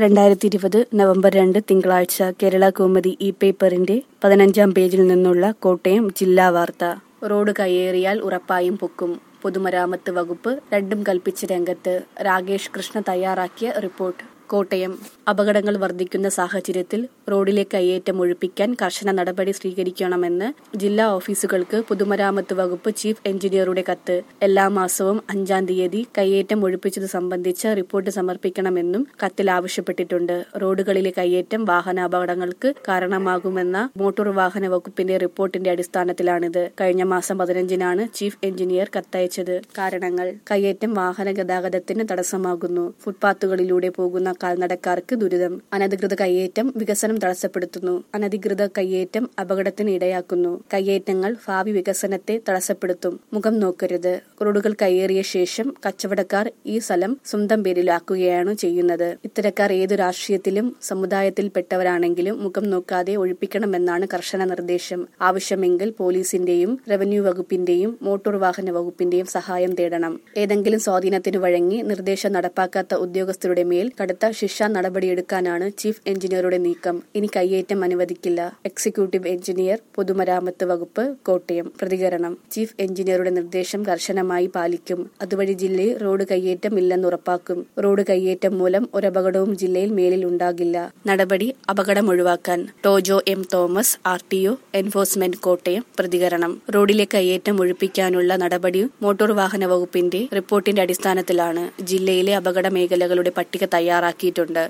രണ്ടായിരത്തി ഇരുപത് നവംബർ രണ്ട് തിങ്കളാഴ്ച കേരള കൗമുദി ഇ പേപ്പറിന്റെ പതിനഞ്ചാം പേജിൽ നിന്നുള്ള കോട്ടയം ജില്ലാ വാർത്ത റോഡ് കയ്യേറിയാൽ ഉറപ്പായും പൊക്കും പൊതുമരാമത്ത് വകുപ്പ് രണ്ടും കൽപ്പിച്ച രംഗത്ത് രാകേഷ് കൃഷ്ണ തയ്യാറാക്കിയ റിപ്പോർട്ട് കോട്ടയം അപകടങ്ങൾ വർദ്ധിക്കുന്ന സാഹചര്യത്തിൽ റോഡിലെ കയ്യേറ്റം ഒഴിപ്പിക്കാൻ കർശന നടപടി സ്വീകരിക്കണമെന്ന് ജില്ലാ ഓഫീസുകൾക്ക് പൊതുമരാമത്ത് വകുപ്പ് ചീഫ് എഞ്ചിനീയറുടെ കത്ത് എല്ലാ മാസവും അഞ്ചാം തീയതി കയ്യേറ്റം ഒഴിപ്പിച്ചത് സംബന്ധിച്ച് റിപ്പോർട്ട് സമർപ്പിക്കണമെന്നും കത്തിൽ ആവശ്യപ്പെട്ടിട്ടുണ്ട് റോഡുകളിലെ കയ്യേറ്റം വാഹനാപകടങ്ങൾക്ക് കാരണമാകുമെന്ന മോട്ടോർ വാഹന വകുപ്പിന്റെ റിപ്പോർട്ടിന്റെ അടിസ്ഥാനത്തിലാണിത് കഴിഞ്ഞ മാസം പതിനഞ്ചിനാണ് ചീഫ് എഞ്ചിനീയർ കത്തയച്ചത് കാരണങ്ങൾ കയ്യേറ്റം വാഹന ഗതാഗതത്തിന് തടസ്സമാകുന്നു ഫുട്പാത്തുകളിലൂടെ പോകുന്ന കാൽനടക്കാർക്ക് ദുരിതം അനധികൃത കയ്യേറ്റം വികസനം തടസ്സപ്പെടുത്തുന്നു അനധികൃത കയ്യേറ്റം അപകടത്തിന് ഇടയാക്കുന്നു കയ്യേറ്റങ്ങൾ ഭാവി വികസനത്തെ തടസ്സപ്പെടുത്തും മുഖം നോക്കരുത് റോഡുകൾ കയ്യേറിയ ശേഷം കച്ചവടക്കാർ ഈ സ്ഥലം സ്വന്തം പേരിലാക്കുകയാണ് ചെയ്യുന്നത് ഇത്തരക്കാർ ഏതു രാഷ്ട്രീയത്തിലും സമുദായത്തിൽപ്പെട്ടവരാണെങ്കിലും മുഖം നോക്കാതെ ഒഴിപ്പിക്കണമെന്നാണ് കർശന നിർദ്ദേശം ആവശ്യമെങ്കിൽ പോലീസിന്റെയും റവന്യൂ വകുപ്പിന്റെയും മോട്ടോർ വാഹന വകുപ്പിന്റെയും സഹായം തേടണം ഏതെങ്കിലും സ്വാധീനത്തിനു വഴങ്ങി നിർദ്ദേശം നടപ്പാക്കാത്ത ഉദ്യോഗസ്ഥരുടെ മേൽ കടുത്ത ശിക്ഷാ നടപടിയെടുക്കാനാണ് ചീഫ് എഞ്ചിനീയറുടെ നീക്കം ഇനി കയ്യേറ്റം അനുവദിക്കില്ല എക്സിക്യൂട്ടീവ് എഞ്ചിനീയർ പൊതുമരാമത്ത് വകുപ്പ് കോട്ടയം പ്രതികരണം ചീഫ് എഞ്ചിനീയറുടെ നിർദ്ദേശം കർശനമായി പാലിക്കും അതുവഴി ജില്ലയിൽ റോഡ് കയ്യേറ്റം ഇല്ലെന്ന് ഉറപ്പാക്കും റോഡ് കയ്യേറ്റം മൂലം ഒരപകടവും ജില്ലയിൽ മേലിൽ ഉണ്ടാകില്ല നടപടി അപകടം ഒഴിവാക്കാൻ Tojo M Thomas R T O enforcement Kottayam പ്രതികരണം റോഡിലെ കയ്യേറ്റം ഒഴിപ്പിക്കാനുള്ള നടപടി മോട്ടോർ വാഹന വകുപ്പിന്റെ റിപ്പോർട്ടിന്റെ അടിസ്ഥാനത്തിലാണ് ജില്ലയിലെ അപകട മേഖലകളുടെ പട്ടിക തയ്യാറാക്കിയിട്ടുണ്ട്